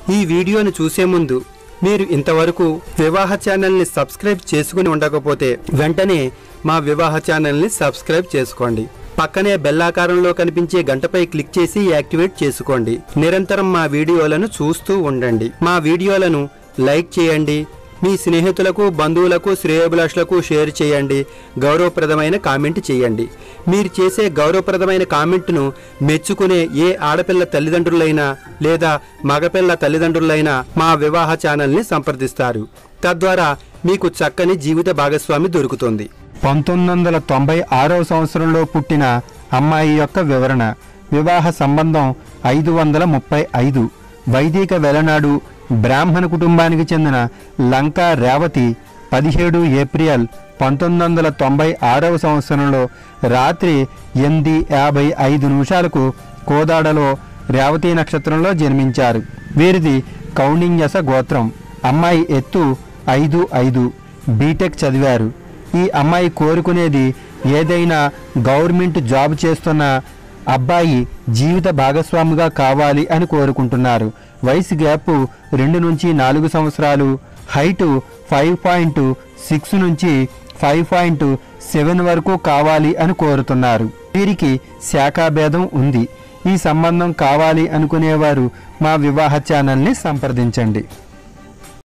ఈ వీడియోను చూసే ముందు మీరు ఇంతవరకు వివాహ ఛానల్ని సబ్స్క్రైబ్ చేసుకుని ఉండకపోతే వెంటనే మా వివాహ ఛానల్ని సబ్స్క్రైబ్ చేసుకోండి పక్కనే బెల్లాకారంలో కనిపించే గంటపై క్లిక్ చేసి యాక్టివేట్ చేసుకోండి నిరంతరం మా వీడియోలను చూస్తూ ఉండండి మా వీడియోలను లైక్ చేయండి మీ స్నేహితులకు బంధువులకు శ్రేయోభిలాషులకు షేర్ చేయండి గౌరవప్రదమైన కామెంట్ చేయండి మీరు చేసే గౌరవప్రదమైన కామెంట్ను మెచ్చుకునే ఏ ఆడపిల్ల తల్లిదండ్రులైనా లేదా మగపిల్ల తల్లిదండ్రులైనా మా వివాహ ఛానల్ని సంప్రదిస్తారు తద్వారా మీకు చక్కని జీవిత భాగస్వామి దొరుకుతుంది పంతొమ్మిది వందల తొంభై ఆరవ సంవత్సరంలో పుట్టిన అమ్మాయి యొక్క వివరణ వివాహ సంబంధం ఐదు వందల ముప్పై ఐదు వైదిక వెలనాడు బ్రాహ్మణ కుటుంబానికి చెందిన లంకా రేవతి పదిహేడు ఏప్రిల్ పంతొమ్మిది వందల తొంభై ఆరవ సంవత్సరంలో రాత్రి ఎనిమిది యాభై ఐదు నిమిషాలకు కోదాడలో రేవతి నక్షత్రంలో జన్మించారు వీరిది కౌండిన్యస గోత్రం అమ్మాయి ఎత్తు ఐదు ఐదు బీటెక్ చదివారు ఈ అమ్మాయి కోరుకునేది ఏదైనా గవర్నమెంట్ జాబ్ చేస్తున్న అబ్బాయి జీవిత భాగస్వామిగా కావాలి అని కోరుకుంటున్నారు వయసు గ్యాప్ రెండు నుంచి నాలుగు సంవత్సరాలు హైటు ఫైవ్ పాయింట్ సిక్స్ నుంచి ఫైవ్ పాయింట్ సెవెన్ వరకు కావాలి అని కోరుతున్నారు వీరికి శాఖాభేదం ఉంది ఈ సంబంధం కావాలి అనుకునేవారు మా వివాహ ఛానల్ని సంప్రదించండి